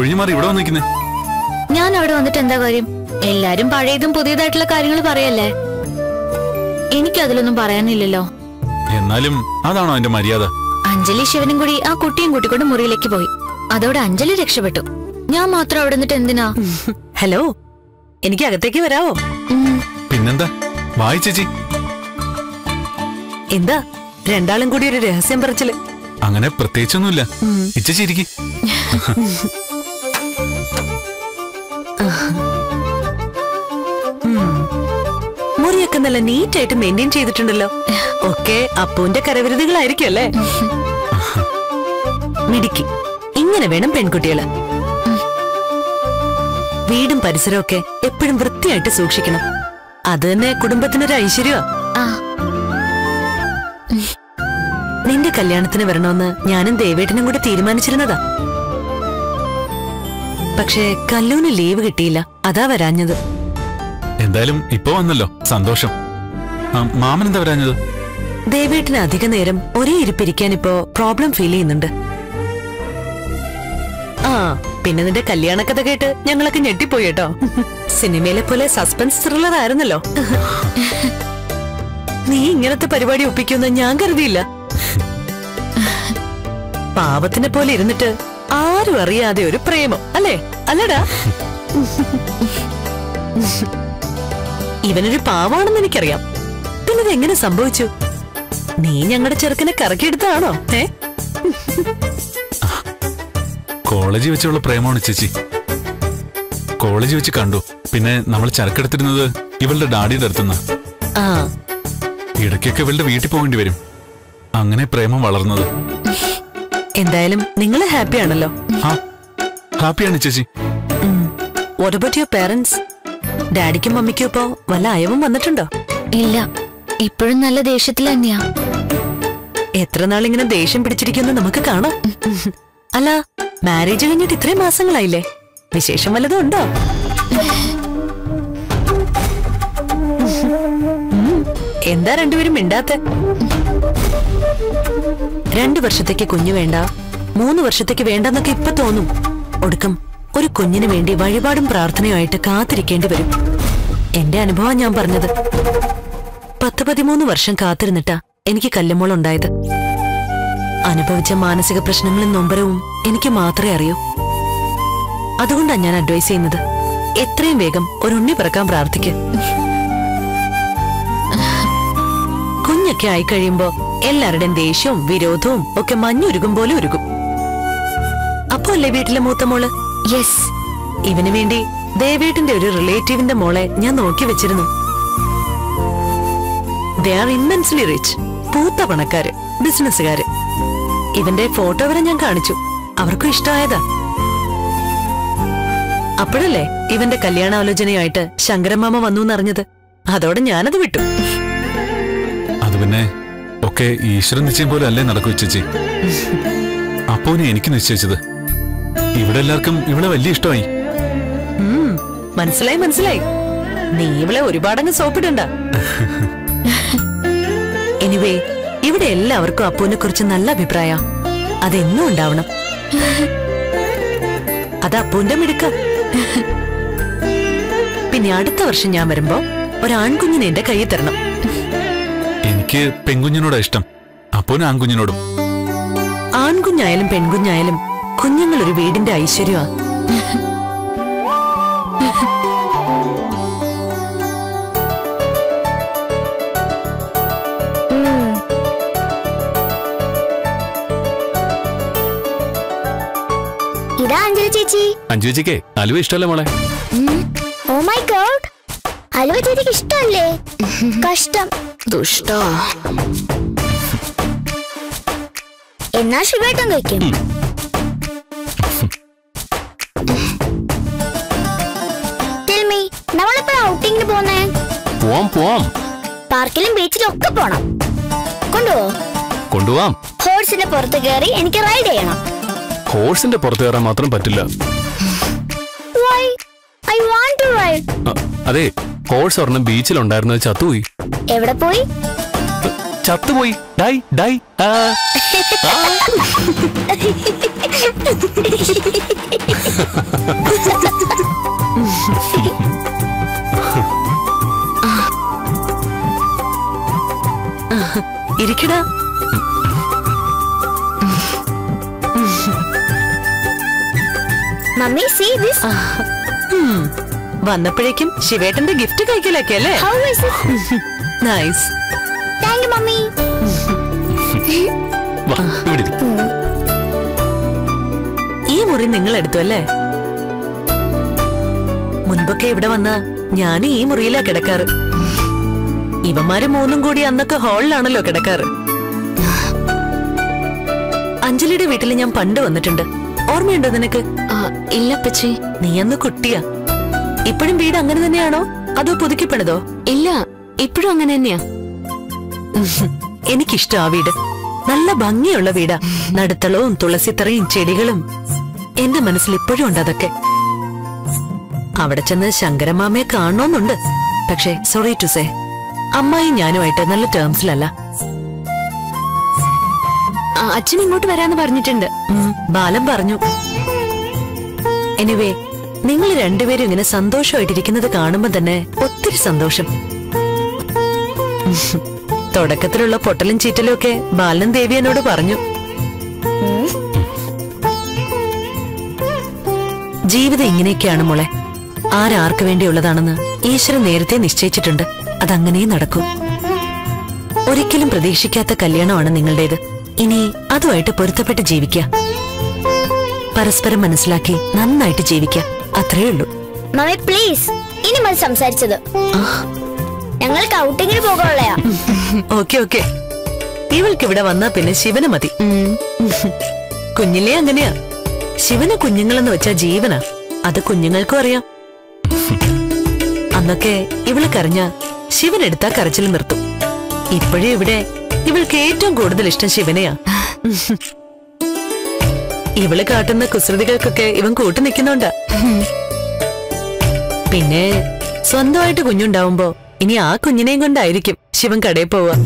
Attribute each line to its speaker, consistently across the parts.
Speaker 1: ഒഴിഞ്ഞു മാറി ഇവിടെ വന്നിരിക്കുന്നേ
Speaker 2: ഞാൻ അവിടെ വന്നിട്ട് എന്താ കാര്യം എല്ലാരും പഴയതും പുതിയതായിട്ടുള്ള കാര്യങ്ങൾ പറയല്ലേ എനിക്ക് അതിലൊന്നും പറയാനില്ലല്ലോ
Speaker 1: എന്നാലും അതാണോ അതിന്റെ മര്യാദ
Speaker 2: അഞ്ജലി ശിവനും കൂടി ആ കുട്ടിയും കൂട്ടിക്കൊണ്ട് മുറിയിലേക്ക് പോയി അതോടെ അഞ്ജലി രക്ഷപ്പെട്ടു ഞാൻ മാത്രം അവിടെ നിന്നിട്ട് എന്തിനാ
Speaker 3: ഹലോ എനിക്ക് അകത്തേക്ക് വരാവോ
Speaker 2: ഉം,
Speaker 1: പിന്നെന്താ വായി ചേച്ചി
Speaker 3: എന്താ രണ്ടാളും കൂടി ഒരു രഹസ്യം പറച്ചില്
Speaker 1: അങ്ങനെ പ്രത്യേകിച്ചൊന്നുമില്ല ഇച്ചേച്ചി ഇരിക്കി
Speaker 3: മുറിയൊക്കെ നല്ല നീറ്റായിട്ട് മെയിൻറ്റെയിൻ ചെയ്തിട്ടുണ്ടല്ലോ ഒക്കെ അപ്പുവിന്റെ കരവിരുതുകളായിരിക്കും അല്ലേ മിടുക്കി ഇങ്ങനെ വേണം പെൺകുട്ടികള് വീടും പരിസരവും ഒക്കെ എപ്പോഴും വൃത്തിയായിട്ട് സൂക്ഷിക്കണം അത് തന്നെ കുടുംബത്തിനൊരു ഐശ്വര്യ
Speaker 2: ആ
Speaker 3: നിന്റെ കല്യാണത്തിന് വരണമെന്ന് ഞാനും ദേവേട്ടനും കൂടെ തീരുമാനിച്ചിരുന്നതാ പക്ഷേ കല്ലൂന് ലീവ് കിട്ടിയില്ല അതാ വരാഞ്ഞത്
Speaker 1: എന്തായാലും ഇപ്പൊ വന്നല്ലോ സന്തോഷം ആ, മാമൻ എന്താ വരാഞ്ഞത്
Speaker 3: ദേവേട്ടന് അധിക നേരം ഒരേ ഇരിപ്പിരിക്കാൻ ഇപ്പോ പ്രോബ്ലം ഫീൽ ചെയ്യുന്നുണ്ട് ആ പിന്നെ നിന്റെ കല്യാണക്കഥ കേട്ട് ഞങ്ങളൊക്കെ ഞെട്ടിപ്പോയി കേട്ടോ സിനിമയിലെ പോലെ സസ്പെൻസ് ത്രില്ലർ ആയിരുന്നല്ലോ നീ ഇങ്ങനത്തെ പരിപാടി ഒപ്പിക്കുമെന്ന് ഞാൻ കരുതിയില്ല പാവത്തിനെ പോലെ ഇരുന്നിട്ട് ആരും അറിയാതെ ഒരു പ്രേമം അല്ലേ അല്ലടാ ഇവനൊരു പാവാണെന്ന് എനിക്കറിയാം പിന്നെ ഇത് എങ്ങനെ സംഭവിച്ചു നീ ഞങ്ങളുടെ ചെറുക്കനെ കറക്കിയെടുത്താണോ ഏ
Speaker 1: കോളേജിൽ വെച്ചുള്ള പ്രേമമാണ് ചേച്ചി കോളേജിൽ വെച്ച് കണ്ടു പിന്നെ നമ്മൾ ചരക്കെടുത്തിരുന്നത് ഇവളുടെ ഡാഡിയുടെ അടുത്തുനിന്ന്
Speaker 3: ആ
Speaker 1: ഇടയ്ക്കൊക്കെ ഇവളുടെ വീട്ടിൽ പോകേണ്ടി വരും അങ്ങനെ പ്രേമം വളർന്നത്
Speaker 3: എന്തായാലും നിങ്ങൾ ഹാപ്പി ആണല്ലോ
Speaker 1: ആ ഹാപ്പിയാണ് ചേച്ചി
Speaker 3: വാട്ട് അബൌട്ട് യുവർ പേരൻസ് ഡാഡിക്കും മമ്മിക്കും ഇപ്പോ വല്ല അയവും വന്നിട്ടുണ്ടോ
Speaker 2: ഇല്ല ഇപ്പോഴും നല്ല ദേഷ്യത്തിൽ തന്നെയാ
Speaker 3: എത്ര നാളിങ്ങനെ ദേഷ്യം പിടിച്ചിരിക്കുന്നു നമുക്ക് കാണാം അല്ല മാരേജ് കഴിഞ്ഞിട്ട് ഇത്രയും മാസങ്ങളായില്ലേ വിശേഷം വല്ലതും ഉണ്ടോ ഉം, എന്താ രണ്ടുപേരും മിണ്ടാത്ത രണ്ടു വർഷത്തേക്ക് കുഞ്ഞു വേണ്ട മൂന്ന് വർഷത്തേക്ക് വേണ്ടെന്നൊക്കെ ഇപ്പൊ തോന്നും ഒടുക്കം ഒരു കുഞ്ഞിന് വേണ്ടി വഴിപാടും പ്രാർത്ഥനയുമായിട്ട് കാത്തിരിക്കേണ്ടി വരും എന്റെ അനുഭവം ഞാൻ പറഞ്ഞത് പത്ത് പതിമൂന്ന് വർഷം കാത്തിരുന്നിട്ടാ എനിക്ക് കല്ലുമോളുണ്ടായത് അനുഭവിച്ച മാനസിക പ്രശ്നങ്ങളും നൊമ്പരവും എനിക്ക് മാത്രമേ അറിയൂ അതുകൊണ്ടാണ് ഞാൻ അഡ്വൈസ് ചെയ്യുന്നത് എത്രയും വേഗം ഒരു ഉണ്ണി പിറക്കാൻ പ്രാർത്ഥിക്ക് കുഞ്ഞൊക്കെ ആയിക്കഴിയുമ്പോ എല്ലാവരുടെയും ദേഷ്യവും വിരോധവും ഒക്കെ മഞ്ഞുരുകും പോലെ ഉരുകും അപ്പോ അല്ലേ വീട്ടിലെ മൂത്ത മോള്
Speaker 2: യെസ്
Speaker 3: ഇവന് വേണ്ടി ദേവേട്ടിന്റെ ഒരു റിലേറ്റീവിന്റെ മോളെ ഞാൻ നോക്കി വെച്ചിരുന്നു ദേ ആർ ഇമ്മൻസ്ലി റിച്ച് പൂത്ത പണക്കാര് ബിസിനസ്സുകാര് ഇവന്റെ ഫോട്ടോ വരെ ഞാൻ കാണിച്ചു അവർക്കും ഇഷ്ടമായതാ അപ്പോഴല്ലേ ഇവന്റെ കല്യാണാലോചനയായിട്ട് ശങ്കരമാമ വന്നു എന്നറിഞ്ഞത് അതോടെ ഞാനത് വിട്ടു
Speaker 1: അത് പിന്നെ ഒക്കെ ഈശ്വരൻ നിശ്ചയം പോലെ അല്ലേ നടക്കൂ ചേച്ചി അപ്പോനെ എനിക്ക് നിശ്ചയിച്ചത് ഇവിടെ എല്ലാവർക്കും ഇവിടെ വലിയ ഇഷ്ടമായി
Speaker 3: ഉം, മനസ്സിലായി മനസ്സിലായി നീ ഇവളെ ഒരുപാടങ്ങ് സോപ്പിടണ്ട എനിവേ ഇവിടെ എല്ലാവർക്കും അപ്പുവിനെ കുറിച്ച് നല്ല അഭിപ്രായ അതെന്നും ഉണ്ടാവണം അത് അപ്പുവിന്റെ മിടുക്ക പിന്നെ അടുത്ത വർഷം ഞാൻ വരുമ്പോ ഒരാൺകുഞ്ഞിനെ എന്റെ കയ്യിൽ തരണം
Speaker 1: എനിക്ക് പെൺകുഞ്ഞിനോടാ ഇഷ്ടം അപ്പോന് ആൺകുഞ്ഞിനോടും
Speaker 3: ആൺകുഞ്ഞായാലും പെൺകുഞ്ഞായാലും കുഞ്ഞുങ്ങൾ ഒരു വീടിന്റെ ഐശ്വര്യമാ
Speaker 4: ഇതാ അഞ്ജലി ചേച്ചി
Speaker 1: അഞ്ചു ചേച്ചിക്കേ അലുവ ഇഷ്ടമല്ലേ മോളെ
Speaker 4: ഓ മൈ ഗോഡ് അലുവ ചേച്ചിക്ക് ഇഷ്ടമല്ലേ കഷ്ടം
Speaker 2: ദുഷ്ടോ
Speaker 4: എന്നാ ശിവേട്ടൻ കഴിക്കും Tell me, നമ്മളെപ്പോഴാ ഔട്ടിങ്ങിന് പോന്നേ
Speaker 5: പോവാം പോവാം
Speaker 4: പാർക്കിലും ബീച്ചിലും ഒക്കെ പോണം കൊണ്ടുപോ
Speaker 5: കൊണ്ടുപോവാം
Speaker 4: ഹോഴ്സിന്റെ പുറത്ത് കയറി എനിക്ക് റൈഡ് ചെയ്യണം
Speaker 5: ഹോഴ്സിന്റെ പുറത്ത് കയറാൻ മാത്രം പറ്റില്ല
Speaker 4: why I want to ride
Speaker 5: അ, അതെ ഹോഴ്സ് ഒരെണ്ണം ബീച്ചിലുണ്ടായിരുന്നത് ചത്തുപോയി
Speaker 4: എവിടെ പോയി
Speaker 5: ചത്തുപോയി ഡൈ ഡൈ ആ. ആ.
Speaker 3: ഇരിക്കടാ
Speaker 4: മമ്മി സീ ദിസ്
Speaker 3: ഉം. വന്നപ്പോഴേക്കും ശിവേട്ടന്റെ ഗിഫ്റ്റ് കഴിക്കലൊക്കെ അല്ലേ
Speaker 4: how is it
Speaker 3: nice
Speaker 4: thank you mummy
Speaker 5: വാ, ഇവിടെ ഇരി.
Speaker 3: ഈ മുറി നിങ്ങൾ എടുത്തു അല്ലേ മുൻപൊക്കെ ഇവിടെ വന്ന ഞാൻ ഈ മുറിയിലാ കിടക്കാറ് ഇവന്മാര് മൂന്നും കൂടി അന്നൊക്കെ ഹാളിലാണല്ലോ കിടക്കാറ് അഞ്ജലിയുടെ വീട്ടിൽ ഞാൻ പണ്ട് വന്നിട്ടുണ്ട് ഓർമ്മയുണ്ടോ നിനക്ക്
Speaker 2: ആ, ഇല്ല അപ്പച്ചി
Speaker 3: നീ അന്ന് കുട്ടിയാ ഇപ്പോഴും വീട് അങ്ങനെ തന്നെയാണോ അതോ പുതുക്കി പണിതോ
Speaker 2: ഇല്ല ഇപ്പോഴും അങ്ങനെ തന്നെയാ
Speaker 3: എനിക്കിഷ്ടം ആ വീട് നല്ല ഭംഗിയുള്ള വീടാ നടുത്തളവും തുളസിത്തറയും ചെടികളും എന്റെ മനസ്സിൽ ഇപ്പോഴും ഉണ്ട് അതൊക്കെ അവിടെ ചെന്ന് ശങ്കരമാമയെ കാണണമെന്നുണ്ട് പക്ഷേ സോറി ടു സേ അമ്മായി ഞാനുമായിട്ട് നല്ല ടേംസിലല്ല
Speaker 2: ആ, അച്ഛൻ ഇങ്ങോട്ട് വരാന്ന് പറഞ്ഞിട്ടുണ്ട്
Speaker 3: ഉം, ബാലൻ പറഞ്ഞു എനിവേ നിങ്ങൾ രണ്ടുപേരും ഇങ്ങനെ സന്തോഷമായിട്ടിരിക്കുന്നത് കാണുമ്പോ തന്നെ ഒത്തിരി സന്തോഷം ഉം, തുടക്കത്തിലുള്ള പൊട്ടലും ചീറ്റലും ഒക്കെ ബാലൻ ദേവി എന്നോട് പറഞ്ഞു ജീവിതം ഇങ്ങനെയൊക്കെയാണ് മോളെ ആരാർക്ക് വേണ്ടിയുള്ളതാണെന്ന് ഈശ്വരൻ നേരത്തെ നിശ്ചയിച്ചിട്ടുണ്ട് അതങ്ങനെ നടക്കൂ ഒരിക്കലും പ്രതീക്ഷിക്കാത്ത കല്യാണമാണ് നിങ്ങളുടേത് ഇനി അതുമായിട്ട് പൊരുത്തപ്പെട്ട് ജീവിക്ക പരസ്പരം മനസ്സിലാക്കി നന്നായിട്ട് ജീവിക്ക അത്രേ ഉള്ളൂ
Speaker 4: മമ്മി പ്ലീസ് ഇനി മതി സംസാരിച്ചത് ഞങ്ങൾക്ക് ഔട്ടിങ്ങിന് പോകാനുള്ളയാ
Speaker 3: ഓക്കെ ഓക്കെ ഇവൾക്ക് ഇവിടെ വന്നാ പിന്നെ ശിവന് മതി കുഞ്ഞിലേ അങ്ങനെയാ ശിവന് കുഞ്ഞുങ്ങളെന്ന് വെച്ചാ ജീവനാ അത് കുഞ്ഞുങ്ങൾക്കും അറിയാം അന്നൊക്കെ ഇവള് കരഞ്ഞ ശിവൻ എടുത്താ കരച്ചിൽ നിർത്തും ഇപ്പോഴും ഇവിടെ ഇവൾക്ക് ഏറ്റവും കൂടുതൽ ഇഷ്ടം ശിവനെയാ ഇവള് കാട്ടുന്ന കുസൃതികൾക്കൊക്കെ ഇവൻ കൂട്ടു നിൽക്കുന്നുണ്ടാ പിന്നെ സ്വന്തമായിട്ട് കുഞ്ഞുണ്ടാവുമ്പോ ഇനി ആ കുഞ്ഞിനെയും കൊണ്ടായിരിക്കും ശിവൻ കടയിൽ പോവാ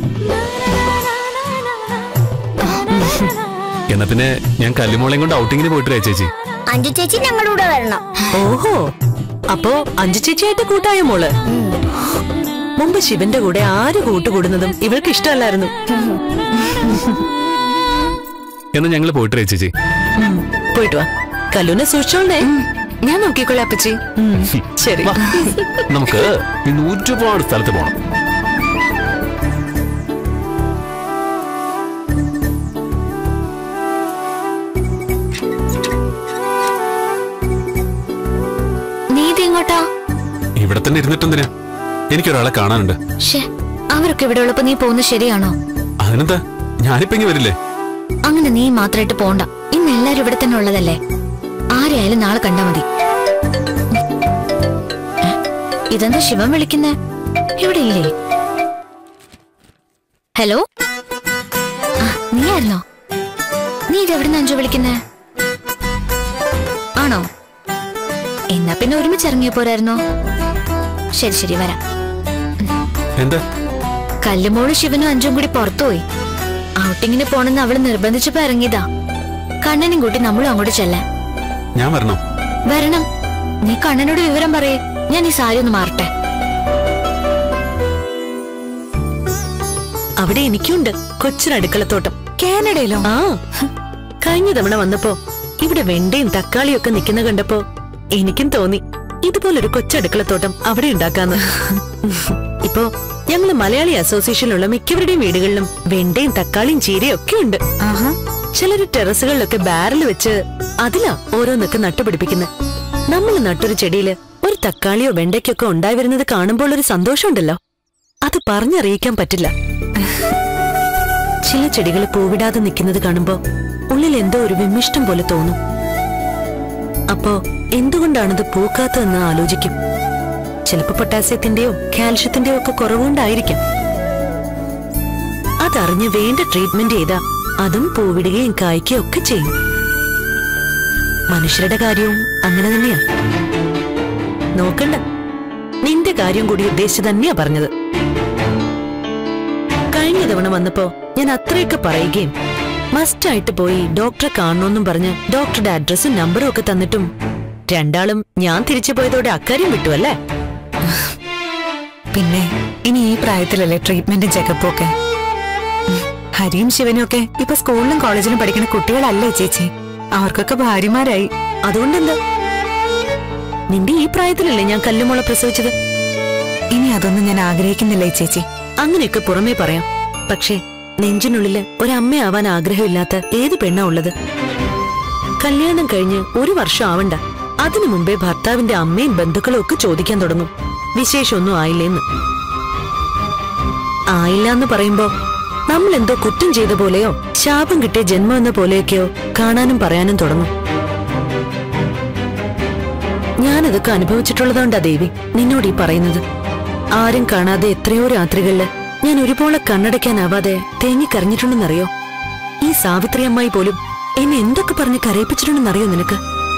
Speaker 5: എന്നാ പിന്നെ ഞാൻ കല്ലുമോളെയും കൊണ്ട് ഔട്ടിങ്ങിന് പോയിട്ട് വരാം ചേച്ചി
Speaker 4: അഞ്ചു ചേച്ചി ഞങ്ങളുടെ കൂടെ വരണം
Speaker 3: ഓഹോ അപ്പോ അഞ്ചു ചേച്ചിയായിട്ട് കൂട്ടായ മോള് മുമ്പ് ശിവന്റെ കൂടെ ആര് കൂട്ടുകൂടുന്നതും ഇവൾക്ക് ഇഷ്ടമല്ലായിരുന്നു
Speaker 5: എന്നാ ഞങ്ങൾ പോയിട്ട് വരാം ചേച്ചി
Speaker 3: ഉം, പോയിട്ട് വാ കല്ലുനെ സൂക്ഷിച്ചോളേ
Speaker 2: ഞാൻ നോക്കിക്കോളാം അപ്പച്ചി
Speaker 3: ശരി
Speaker 5: വാ, നമുക്ക് ഇന്ന് ഒരുപാട് സ്ഥലത്ത് പോണം
Speaker 2: നീ ഇത് എങ്ങോട്ടാ
Speaker 1: ഇവിടെ തന്നെ ഇരുന്നിട്ടെന്തിനാ എനിക്കൊരാളെ കാണാനുണ്ട്
Speaker 2: ഷേ അവരൊക്കെ ഇവിടെ ഉള്ളപ്പോ നീ പോകുന്നത് ശരിയാണോ
Speaker 1: അതിനെന്താ ഞാനിപ്പോ ഇങ്ങ് വരില്ലേ
Speaker 2: അങ്ങനെ നീ മാത്രമായിട്ട് പോണ്ട ഇന്ന് എല്ലാരും ഇവിടെ തന്നെ ഉള്ളതല്ലേ ആരെയായാലും നാളെ കണ്ടാ മതി ഏ, ഇതെന്താ ശിവൻ വിളിക്കുന്നേ ഇവിടെ ഇല്ലേ ഹലോ ആ, നീ ആയിരുന്നോ നീ ഇതെവിടുന്ന് അഞ്ചു വിളിക്കുന്നേ ആണോ എന്നാ പിന്നെ ഒരുമിച്ച് ഇറങ്ങിയ പോരായിരുന്നോ ശരി ശരി വരാം
Speaker 1: എന്താ
Speaker 2: കല്ലുമോളും ശിവനും അഞ്ചും കൂടി പുറത്തുപോയി ഔട്ടിങ്ങിന് പോണെന്ന് അവള് നിർബന്ധിച്ചപ്പോ ഇറങ്ങിയതാ കണ്ണനും കൂട്ടി നമ്മളും അങ്ങോട്ട് ചെല്ലാൻ
Speaker 1: ഞാൻ വരണോ
Speaker 2: വരണം നീ കണ്ണനോട് വിവരം പറയേ ഞാൻ ഈ സാരി ഒന്ന് മാറട്ടെ
Speaker 3: അവിടെ എനിക്കുണ്ട് കൊച്ചിനടുക്കളത്തോട്ടം
Speaker 2: കാനഡയിലോ
Speaker 3: ആ കഴിഞ്ഞ തവണ വന്നപ്പോ ഇവിടെ വെണ്ടയും തക്കാളിയും ഒക്കെ നിൽക്കുന്ന കണ്ടപ്പോ എനിക്കും തോന്നി ഇതുപോലൊരു കൊച്ചടുക്കളത്തോട്ടം അവിടെ ഉണ്ടാക്കാന്ന് ഇപ്പോ ഞങ്ങള് മലയാളി അസോസിയേഷനിലുള്ള മിക്കവരുടെയും വീടുകളിലും വെണ്ടയും തക്കാളിയും ചീരയും ഒക്കെ ഉണ്ട് ചിലര് ടെറസുകളിലൊക്കെ ബാരൽ വെച്ച് അതിലാ ഓരോന്നൊക്കെ നട്ടുപിടിപ്പിക്കുന്നത് നമ്മൾ നട്ടൊരു ചെടിയില് ഒരു തക്കാളിയോ വെണ്ടയ്ക്കൊക്കെ ഉണ്ടായി വരുന്നത് കാണുമ്പോൾ ഒരു സന്തോഷമുണ്ടല്ലോ അത് പറഞ്ഞറിയിക്കാൻ പറ്റില്ല ചില ചെടികൾ പൂവിടാതെ നിൽക്കുന്നത് കാണുമ്പോ ഉള്ളിൽ എന്തോ ഒരു വിമിഷ്ടം പോലെ തോന്നും അപ്പോ എന്തുകൊണ്ടാണത് പൂക്കാത്തതെന്ന് ആലോചിക്കും ചിലപ്പോ പൊട്ടാസ്യത്തിന്റെയോ കാൽഷ്യത്തിന്റെയോ ഒക്കെ കുറവുകൊണ്ടായിരിക്കാം അതറിഞ്ഞ് വേണ്ട ട്രീറ്റ്മെന്റ് ചെയ്താ അതും പൂവിടുകയും കായ്ക്കുകയും ഒക്കെ ചെയ്യും മനുഷ്യരുടെ കാര്യവും അങ്ങനെ തന്നെയാ നോക്കണ്ട നിന്റെ കാര്യം കൂടി ഉദ്ദേശിച്ച് തന്നെയാ പറഞ്ഞത് കഴിഞ്ഞ തവണ വന്നപ്പോ ഞാൻ അത്രയൊക്കെ പറയുകയും മസ്റ്റായിട്ട് പോയി ഡോക്ടറെ കാണണമെന്നും പറഞ്ഞ് ഡോക്ടറുടെ അഡ്രസ്സും നമ്പറും ഒക്കെ തന്നിട്ടും രണ്ടാളും ഞാൻ തിരിച്ചു പോയതോടെ അക്കാര്യം വിട്ടു അല്ലേ
Speaker 6: പിന്നെ ഇനി ഈ പ്രായത്തിലല്ലേ ട്രീറ്റ്മെന്റും ചെക്കപ്പും ഒക്കെ ഉം, ഹരിയും ശിവനും ഒക്കെ ഇപ്പൊ സ്കൂളിലും കോളേജിലും പഠിക്കുന്ന കുട്ടികളല്ലേ ചേച്ചി അവർക്കൊക്കെ ഭാര്യമാരായി
Speaker 3: അതുകൊണ്ടെന്താ നിന്റെ ഈ പ്രായത്തിലല്ലേ ഞാൻ കല്ലുമുള പ്രസവിച്ചത്
Speaker 6: ഇനി അതൊന്നും ഞാൻ ആഗ്രഹിക്കുന്നില്ല ഈ ചേച്ചി
Speaker 3: അങ്ങനെയൊക്കെ പുറമേ പറയാം പക്ഷേ നെഞ്ചിനുള്ളില് ഒരമ്മയാവാൻ ആഗ്രഹമില്ലാത്ത ഏത് പെണ്ണാ ഉള്ളത് കല്യാണം കഴിഞ്ഞ് ഒരു വർഷം ആവണ്ട അതിനു മുമ്പേ ഭർത്താവിന്റെ അമ്മയും ബന്ധുക്കളും ഒക്കെ ചോദിക്കാൻ തുടങ്ങും വിശേഷമൊന്നും ആയില്ലേന്ന് ആയില്ല എന്ന് പറയുമ്പോ നമ്മൾ എന്തോ കുറ്റം ചെയ്ത പോലെയോ ശാപം കിട്ടിയ ജന്മം എന്ന പോലെയൊക്കെയോ കാണാനും പറയാനും തുടങ്ങും ഞാനിതൊക്കെ അനുഭവിച്ചിട്ടുള്ളതുകൊണ്ടാ ദേവി നിന്നോട് ഈ പറയുന്നത് ആരും കാണാതെ എത്രയോ രാത്രികളില് ഞാൻ ഒരുപോലെ കണ്ണടയ്ക്കാനാവാതെ തേങ്ങിക്കരഞ്ഞിട്ടുണ്ടെന്നറിയോ ഈ സാവിത്രി അമ്മായി പോലും എന്നെ എന്തൊക്കെ പറഞ്ഞ് കരയിപ്പിച്ചിട്ടുണ്ടെന്നറിയോ നിനക്ക്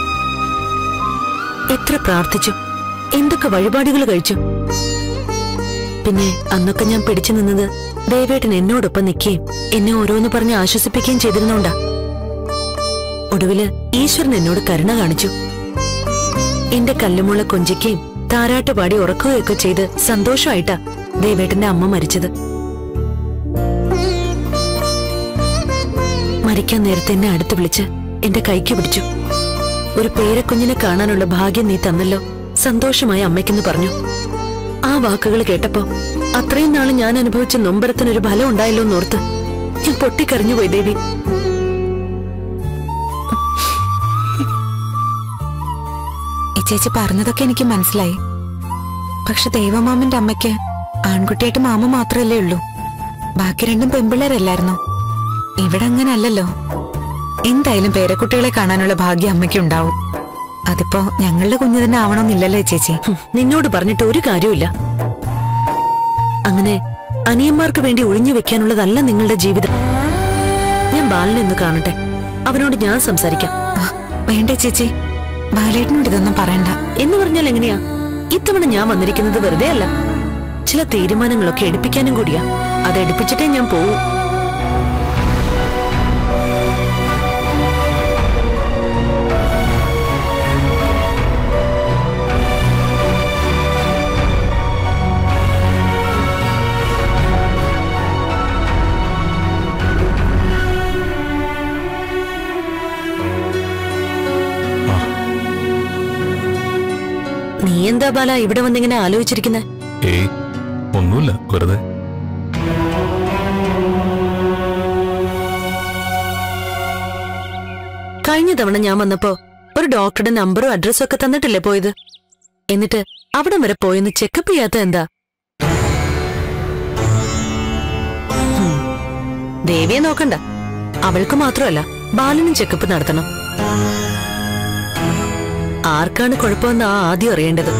Speaker 3: എത്ര പ്രാർത്ഥിച്ചു എന്തൊക്കെ വഴിപാടുകൾ കഴിച്ചു പിന്നെ അന്നൊക്കെ ഞാൻ പിടിച്ചു നിന്നത് ദേവേട്ടൻ എന്നോടൊപ്പം നിൽക്കുകയും എന്നെ ഓരോന്ന് പറഞ്ഞ് ആശ്വസിപ്പിക്കുകയും ചെയ്തിരുന്നോണ്ടാ ഒടുവില് ഈശ്വരൻ എന്നോട് കരുണ കാണിച്ചു എന്റെ കല്ലുമുള്ള കൊഞ്ചിക്കുകയും താരാട്ട് പാടി ഉറക്കുകയൊക്കെ ചെയ്ത് സന്തോഷമായിട്ടാ ദേവേട്ടന്റെ അമ്മ മരിച്ചത് മരിക്കാൻ നേരത്തെ എന്നെ അടുത്ത് വിളിച്ച് എന്റെ കൈക്ക് പിടിച്ചു ഒരു പേരക്കുഞ്ഞിനെ കാണാനുള്ള ഭാഗ്യം നീ തന്നല്ലോ സന്തോഷമായി അമ്മയ്ക്കെന്ന് പറഞ്ഞു ആ വാക്കുകൾ കേട്ടപ്പോ അത്രയും നാള് ഞാൻ അനുഭവിച്ച നൊമ്പരത്തിനൊരു ഫലം ഉണ്ടായല്ലോ എന്നോർത്ത് ഞാൻ പൊട്ടിക്കരഞ്ഞുപോയി ദേവി
Speaker 6: ഈ ചേച്ചി പറഞ്ഞതൊക്കെ എനിക്ക് മനസ്സിലായി പക്ഷെ ദൈവമാമന്റെ അമ്മയ്ക്ക് ആൺകുട്ടിയായിട്ട് മാമ മാത്രമല്ലേ ഉള്ളൂ ബാക്കി രണ്ടും പെമ്പിള്ളേരല്ലായിരുന്നോ ഇവിടെ അങ്ങനെ അല്ലല്ലോ എന്തായാലും പേരക്കുട്ടികളെ കാണാനുള്ള ഭാഗ്യം അമ്മയ്ക്ക് ഉണ്ടാവും അതിപ്പോ ഞങ്ങളുടെ കുഞ്ഞു തന്നെ ആവണമെന്നില്ലല്ലോ ഈ ചേച്ചി
Speaker 3: ഹും, നിന്നോട് പറഞ്ഞിട്ട് ഒരു കാര്യമില്ല അങ്ങനെ അനിയന്മാർക്ക് വേണ്ടി ഒഴിഞ്ഞു വെക്കാനുള്ളതല്ല നിങ്ങളുടെ ജീവിതം ഞാൻ ബാലനെ ഒന്ന് കാണട്ടെ അവനോട് ഞാൻ സംസാരിക്കാം
Speaker 6: ആ, വേണ്ടേ ചേച്ചി ബാലേട്ടനോട് ഇതൊന്നും പറയണ്ട
Speaker 3: എന്ന് പറഞ്ഞാൽ എങ്ങനെയാ ഇത്തവണ ഞാൻ വന്നിരിക്കുന്നത് വെറുതെ അല്ല ചില തീരുമാനങ്ങളൊക്കെ എടുപ്പിക്കാനും കൂടിയാ അത് എടുപ്പിച്ചിട്ടേ ഞാൻ പോവൂ നീ എന്താ ബാല ഇവിടെ വന്നിങ്ങനെ ആലോചിച്ചിരിക്കുന്നെ
Speaker 1: ഏയ് ഒന്നുമില്ല വെറുതെ
Speaker 3: കഴിഞ്ഞ തവണ ഞാൻ വന്നപ്പോ ഒരു ഡോക്ടറുടെ നമ്പറും അഡ്രസ്സും ഒക്കെ തന്നിട്ടല്ലേ പോയത് എന്നിട്ട് അവിടം വരെ പോയെന്ന് ചെക്കപ്പ് ചെയ്യാത്ത എന്താ ഹും. ദേവിയെ നോക്കണ്ട അവൾക്ക് മാത്രമല്ല ബാലനും ചെക്കപ്പ് നടത്തണം ആർക്കാണ് കുഴപ്പമെന്ന് ആ ആദ്യം അറിയേണ്ടത്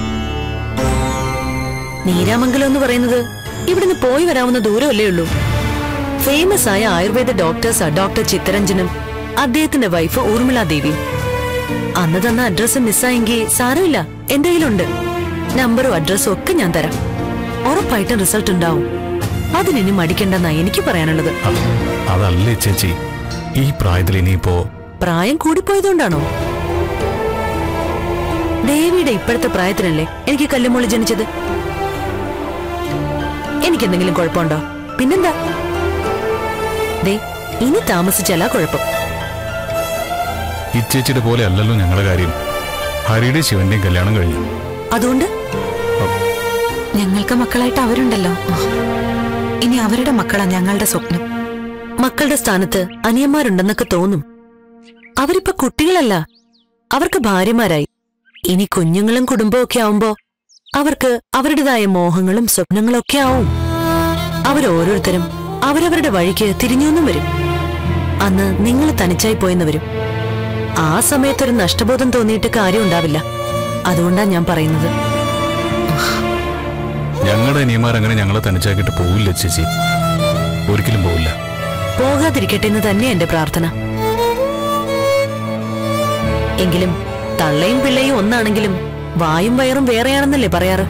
Speaker 3: നീരാമംഗലം എന്ന് പറയുന്നത് ഇവിടുന്ന് പോയി വരാവുന്ന ദൂരമല്ലേ ഉള്ളൂ ഫേമസ് ആയ ആയുർവേദ ഡോക്ടേഴ്സാ ഡോക്ടർ ചിത്തരഞ്ജനും അദ്ദേഹത്തിന്റെ വൈഫ് ഊർമിള ദേവിയും അന്ന് തന്ന അഡ്രസ്സ് മിസ്സായെങ്കിൽ സാരമില്ല എന്റെ കയ്യിലുണ്ട് നമ്പറും അഡ്രസ്സും ഒക്കെ ഞാൻ തരാം ഉറപ്പായിട്ടും റിസൾട്ട് ഉണ്ടാവും അതിനി മടിക്കണ്ടെന്നാ എനിക്ക് പറയാനുള്ളത്
Speaker 1: അ- അതല്ലേ ചേച്ചി ഈ പ്രായത്തിൽ ഇനിയിപ്പോ
Speaker 3: പ്രായം കൂടിപ്പോയതുകൊണ്ടാണോ ദേവിയുടെ ഇപ്പോഴത്തെ പ്രായത്തിനല്ലേ എനിക്ക് കല്ലുമോളി ജനിച്ചത് എനിക്കെന്തെങ്കിലും കുഴപ്പമുണ്ടോ പിന്നെന്താ ദേ ഇനി താമസിച്ചാലാ കുഴപ്പം
Speaker 1: ഈ ചേച്ചിയുടെ പോലെ അല്ലല്ലോ ഞങ്ങളുടെ കാര്യം ഹരിയുടെ ശിവന്റെയും കല്യാണം കഴിഞ്ഞു
Speaker 3: അതുകൊണ്ട്
Speaker 6: ഞങ്ങൾക്ക് മക്കളായിട്ട് അവരുണ്ടല്ലോ ഇനി അവരുടെ മക്കളാ ഞങ്ങളുടെ സ്വപ്നം
Speaker 3: മക്കളുടെ സ്ഥാനത്ത് അനിയന്മാരുണ്ടെന്നൊക്കെ തോന്നും അവരിപ്പോ കുട്ടികളല്ല അവർക്ക് ഭാര്യമാരായി ഇനി കുഞ്ഞുങ്ങളും കുടുംബവും ഒക്കെ ആവുമ്പോ അവർക്ക് അവരുടേതായ മോഹങ്ങളും സ്വപ്നങ്ങളും ഒക്കെ ആവും അവരോരോരുത്തരും അവരവരുടെ വഴിക്ക് തിരിഞ്ഞൊന്നും വരും അന്ന് നിങ്ങൾ തനിച്ചായി പോയെന്ന് വരും ആ സമയത്തൊരു നഷ്ടബോധം തോന്നിയിട്ട് കാര്യം ഉണ്ടാവില്ല അതുകൊണ്ടാ ഞാൻ പറയുന്നത്
Speaker 1: ഞങ്ങളുടെ അനിയന്മാർ അങ്ങനെ ഞങ്ങളെ തനിച്ചാക്കിയിട്ട് പോവില്ല ചേച്ചി ഒരിക്കലും പോവില്ല
Speaker 3: പോകാതിരിക്കട്ടെ എന്ന് തന്നെ എന്റെ പ്രാർത്ഥന എങ്കിലും തള്ളയും പിള്ളയും ഒന്നാണെങ്കിലും വായും വയറും വേറെയാണെന്നല്ലേ പറയാറ്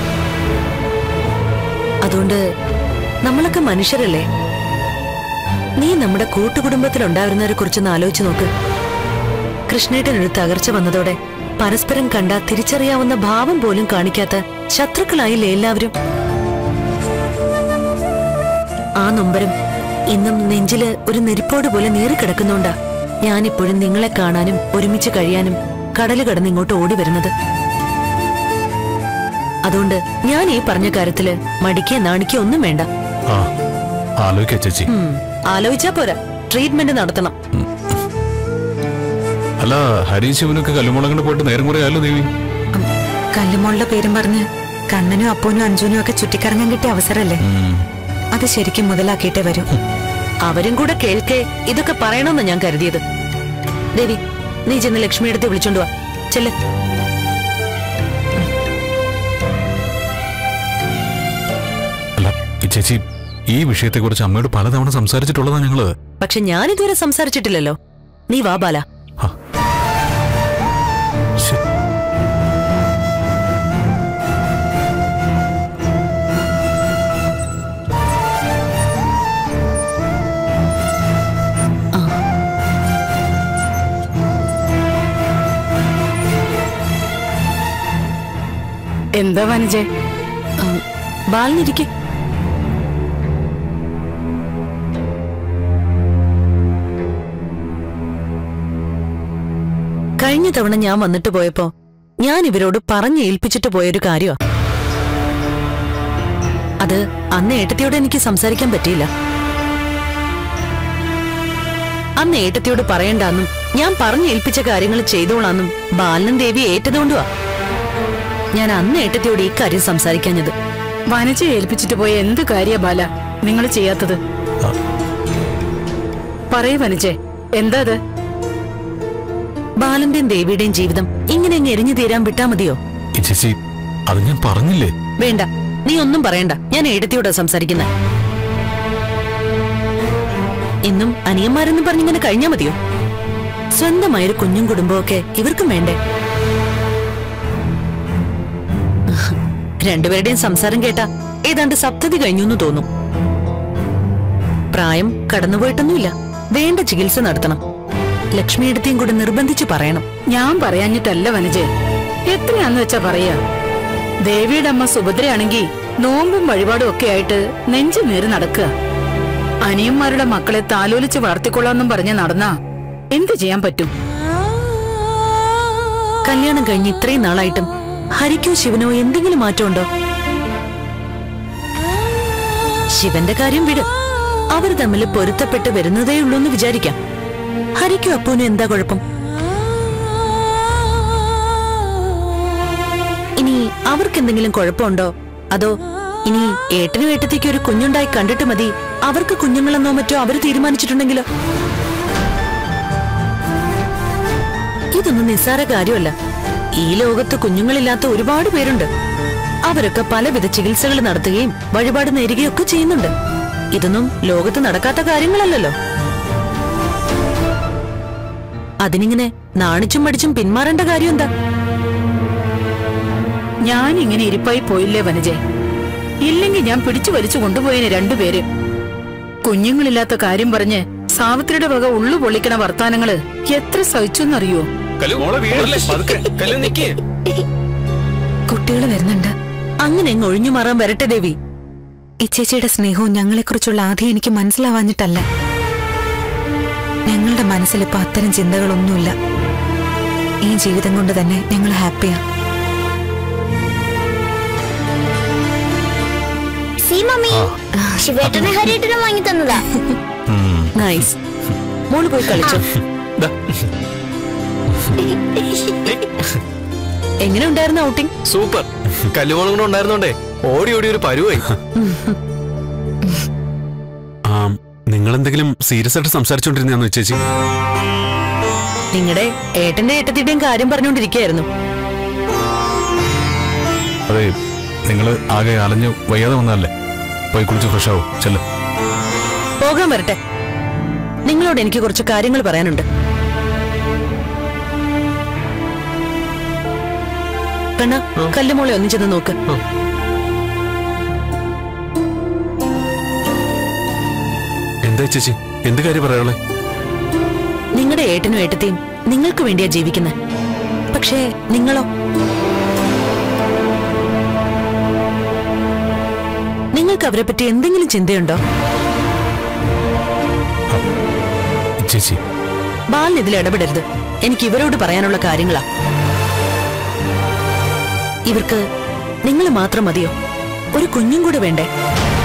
Speaker 3: അതുകൊണ്ട് നമ്മളൊക്കെ മനുഷ്യരല്ലേ നീ നമ്മുടെ കൂട്ടുകുടുംബത്തിലുണ്ടായിരുന്നവരെ കുറിച്ചൊന്ന് ആലോചിച്ചു നോക്ക് കൃഷ്ണേട്ടനൊരു തകർച്ച വന്നതോടെ പരസ്പരം കണ്ട തിരിച്ചറിയാവുന്ന ഭാവം പോലും കാണിക്കാത്ത ശത്രുക്കളായില്ലേ എല്ലാവരും ആ നൊമ്പരം ഇന്നും നെഞ്ചില് ഒരു നെരിപ്പോട് പോലെ നീറിക്കിടക്കുന്നുണ്ടാ ഞാനിപ്പോഴും നിങ്ങളെ കാണാനും ഒരുമിച്ച് കഴിയാനും കടല് കടന്ന് ഇങ്ങോട്ട് ഓടി വരുന്നത് അതുകൊണ്ട് ഞാൻ ഈ പറഞ്ഞ കാര്യത്തില് മടിക്കേ നാണിക്കേ ഒന്നും വേണ്ട
Speaker 1: ആ ആലോചിക്ക ചേച്ചി
Speaker 3: ഉം, ആലോചിച്ചാ പോരാ ട്രീറ്റ്മെന്റ് നടത്തണം
Speaker 1: അല്ല ഹരി ശിവനൊക്കെ കല്ലുമുളകണ്ട് പോയിട്ട് നേരം കുറെ ആയല്ലോ ദേവി
Speaker 6: ഉം, കല്ലുമോളുടെ പേരും പറഞ്ഞ് കണ്ണനും അപ്പൂനും അഞ്ജുനും ഒക്കെ ചുറ്റിക്കറങ്ങാൻ കിട്ടിയ അവസരല്ലേ
Speaker 1: ഉം.
Speaker 6: അത് ശരിക്കും മുതലാക്കിയിട്ടേ വരൂ
Speaker 3: അവരും കൂടെ കേൾക്കെ ഇതൊക്കെ പറയണമെന്ന് ഞാൻ കരുതിയത് ദേവി നീ ചെന്ന് ലക്ഷ്മിയെടുത്ത് വിളിച്ചോണ്ട് വാ ചെല്ല്
Speaker 1: അല്ല ഈ ചേച്ചി ഈ വിഷയത്തെക്കുറിച്ച് അമ്മയോട് പലതവണ സംസാരിച്ചിട്ടുള്ളതാ ഞങ്ങള്
Speaker 3: പക്ഷെ ഞാൻ ഇതുവരെ സംസാരിച്ചിട്ടില്ലല്ലോ നീ വാ ബാല
Speaker 1: ആ. ശ്ശെ.
Speaker 7: എന്താ വനജേ
Speaker 3: ബാലിനിരിക്കെ കഴിഞ്ഞ തവണ ഞാൻ വന്നിട്ട് പോയപ്പോ ഞാൻ ഇവരോട് പറഞ്ഞ് ഏൽപ്പിച്ചിട്ട് പോയൊരു കാര്യമാ അത് അന്ന് ഏട്ടത്തിയോട് എനിക്ക് സംസാരിക്കാൻ പറ്റിയില്ല അന്ന് ഏട്ടത്തിയോട് പറയണ്ടാന്നും ഞാൻ പറഞ്ഞ് ഏൽപ്പിച്ച കാര്യങ്ങൾ ചെയ്തോളാന്നും ബാലനും ദേവി ഏറ്റതുകൊണ്ടുവാ ഞാൻ അന്ന് ഏട്ടത്തിയോട് ഈ കാര്യം സംസാരിക്കാഞ്ഞത്
Speaker 7: വനജയെ ഏൽപ്പിച്ചിട്ട് പോയ എന്ത് കാര്യ ബാല നിങ്ങൾ ചെയ്യാത്തത്
Speaker 1: ആ.
Speaker 7: പറയൂ വനജെ എന്താ അത്
Speaker 3: ബാലന്റെയും ദേവിയുടെയും ജീവിതം ഇങ്ങനെ അങ്ങ് എരിഞ്ഞു തീരാൻ വിട്ടാ മതിയോ
Speaker 1: ഈ ചേച്ചി അത് ഞാൻ പറഞ്ഞില്ലേ
Speaker 3: വേണ്ട നീ ഒന്നും പറയണ്ട ഞാൻ ഏടത്തിയോടാ സംസാരിക്കുന്ന ഇന്നും അനിയന്മാരെന്നും പറഞ്ഞിങ്ങനെ കഴിഞ്ഞാ മതിയോ സ്വന്തമായൊരു കുഞ്ഞും കുടുംബമൊക്കെ ഇവർക്കും വേണ്ടേ രണ്ടുപേരുടെയും സംസാരം കേട്ടാ ഏതാണ്ട് സപ്തതി കഴിഞ്ഞു എന്ന് തോന്നും പ്രായം കടന്നുപോയിട്ടൊന്നുമില്ല വേണ്ട ചികിത്സ നടത്തണം ലക്ഷ്മിയെടുത്തേയും കൂടെ നിർബന്ധിച്ച് പറയണം
Speaker 7: ഞാൻ പറയാഞ്ഞിട്ടല്ല വനജെ എത്രയാന്ന് വെച്ചാ പറയാ ദേവിയുടെ അമ്മ സുഭദ്രയാണെങ്കി നോമ്പും വഴിപാടും ഒക്കെ ആയിട്ട് നെഞ്ചു നേറി നടക്കുക അനിയന്മാരുടെ മക്കളെ താലോലിച്ച് വളർത്തിക്കൊള്ളാന്നും പറഞ്ഞ് നടന്നാ എന്ത് ചെയ്യാൻ പറ്റും
Speaker 3: കല്യാണം കഴിഞ്ഞ് ഇത്രയും നാളായിട്ടും ഹരിക്കോ ശിവനോ എന്തെങ്കിലും മാറ്റമുണ്ടോ ശിവന്റെ കാര്യം വിട് അവർ തമ്മിൽ പൊരുത്തപ്പെട്ട് വരുന്നതേ ഉള്ളൂ എന്ന് വിചാരിക്കാം ഹരിക്കും അപ്പൂനും എന്താ കുഴപ്പം ഇനി അവർക്ക് എന്തെങ്കിലും കുഴപ്പമുണ്ടോ അതോ ഇനി ഏട്ടനും ഏട്ടത്തേക്ക് ഒരു കുഞ്ഞുണ്ടായി കണ്ടിട്ട് മതി അവർക്ക് കുഞ്ഞുങ്ങളെന്നോ മറ്റോ അവര് തീരുമാനിച്ചിട്ടുണ്ടെങ്കിലോ ഇതൊന്നും നിസ്സാര കാര്യമല്ല ഈ ലോകത്ത് കുഞ്ഞുങ്ങളില്ലാത്ത ഒരുപാട് പേരുണ്ട് അവരൊക്കെ പലവിധ ചികിത്സകൾ നടത്തുകയും വഴിപാട് നേരുകയും ഒക്കെ ചെയ്യുന്നുണ്ട് ഇതൊന്നും ലോകത്ത് നടക്കാത്ത കാര്യങ്ങളല്ലല്ലോ അതിനിങ്ങനെ നാണിച്ചും മടിച്ചും പിന്മാറേണ്ട കാര്യം എന്താ
Speaker 7: ഞാൻ ഇങ്ങനെ ഇരിപ്പായി പോയില്ലേ വനജെ ഇല്ലെങ്കിൽ ഞാൻ പിടിച്ചു വലിച്ചു കൊണ്ടുപോയതിന് രണ്ടുപേര് കുഞ്ഞുങ്ങളില്ലാത്ത കാര്യം പറഞ്ഞ് സാവിത്രിയുടെ വക ഉള്ളു പൊള്ളിക്കണ വർത്താനങ്ങള് എത്ര സഹിച്ചെന്നറിയോ
Speaker 6: കുട്ടികൾ വരുന്നുണ്ട്
Speaker 3: അങ്ങനെ അങ്ങ് ഒഴിഞ്ഞു മാറാൻ വരട്ടെ ദേവി
Speaker 6: ഇച്ചേച്ചിയുടെ സ്നേഹവും ഞങ്ങളെക്കുറിച്ചുള്ള ആദ്യം എനിക്ക് മനസ്സിലാവാഞ്ഞിട്ടല്ല ഞങ്ങളുടെ മനസ്സിൽ ഇപ്പൊ അത്തരം ചിന്തകളൊന്നുമില്ല ഈ ജീവിതം കൊണ്ട് തന്നെ ഞങ്ങൾ ഹാപ്പിയാ
Speaker 4: സി മമ്മി ശിവേട്ടനെ ഹരിയേട്ടനെ വാങ്ങി തന്നതാ
Speaker 1: ഉം.
Speaker 3: നൈസ് മോള് പോയി കളിച്ചോ എങ്ങനെ ഉണ്ടായിരുന്നു ഔട്ടിംഗ്
Speaker 5: സൂപ്പർ കല്ലുമോളം കൂടെ ഉണ്ടായിരുന്നോണ്ടേ ഓടി ഓടി ഒരു പരുവായി
Speaker 1: ആ നിങ്ങൾ എന്തെങ്കിലും സീരിയസ് ആയിട്ട് സംസാരിച്ചോണ്ടിരുന്നാന്ന് ചേച്ചി
Speaker 3: നിങ്ങളുടെ ഏട്ടന്റെ ഏട്ടത്തിയുടെയും കാര്യം പറഞ്ഞുകൊണ്ടിരിക്കുകയായിരുന്നു
Speaker 1: അതെ നിങ്ങൾ ആകെ അലഞ്ഞ് വയ്യാതെ വന്നതല്ലേ പോയി കുളിച്ച് ഫ്രഷ് ആവും ചെല്ല
Speaker 3: പോകാൻ വരട്ടെ നിങ്ങളോട് എനിക്ക് കുറച്ച് കാര്യങ്ങൾ പറയാനുണ്ട് കണ്ണ കല്ലുമോളെ ഒന്ന് ചെന്ന് നോക്ക്
Speaker 1: എന്താ ചേച്ചി എന്ത് കാര്യം പറയാളെ
Speaker 3: നിങ്ങളുടെ ഏട്ടനും ഏട്ടത്തെയും നിങ്ങൾക്ക് വേണ്ടിയാ ജീവിക്കുന്നത് പക്ഷേ നിങ്ങളോ നിങ്ങൾക്ക് അവരെ പറ്റി എന്തെങ്കിലും ചിന്തയുണ്ടോ
Speaker 1: ചേച്ചി
Speaker 3: ബാലിന് ഇതിൽ ഇടപെടരുത് എനിക്ക് ഇവരോട് പറയാനുള്ള കാര്യങ്ങളാ ഇവർക്ക് നിങ്ങൾ മാത്രം മതിയോ ഒരു കുഞ്ഞും കൂടെ വേണ്ടേ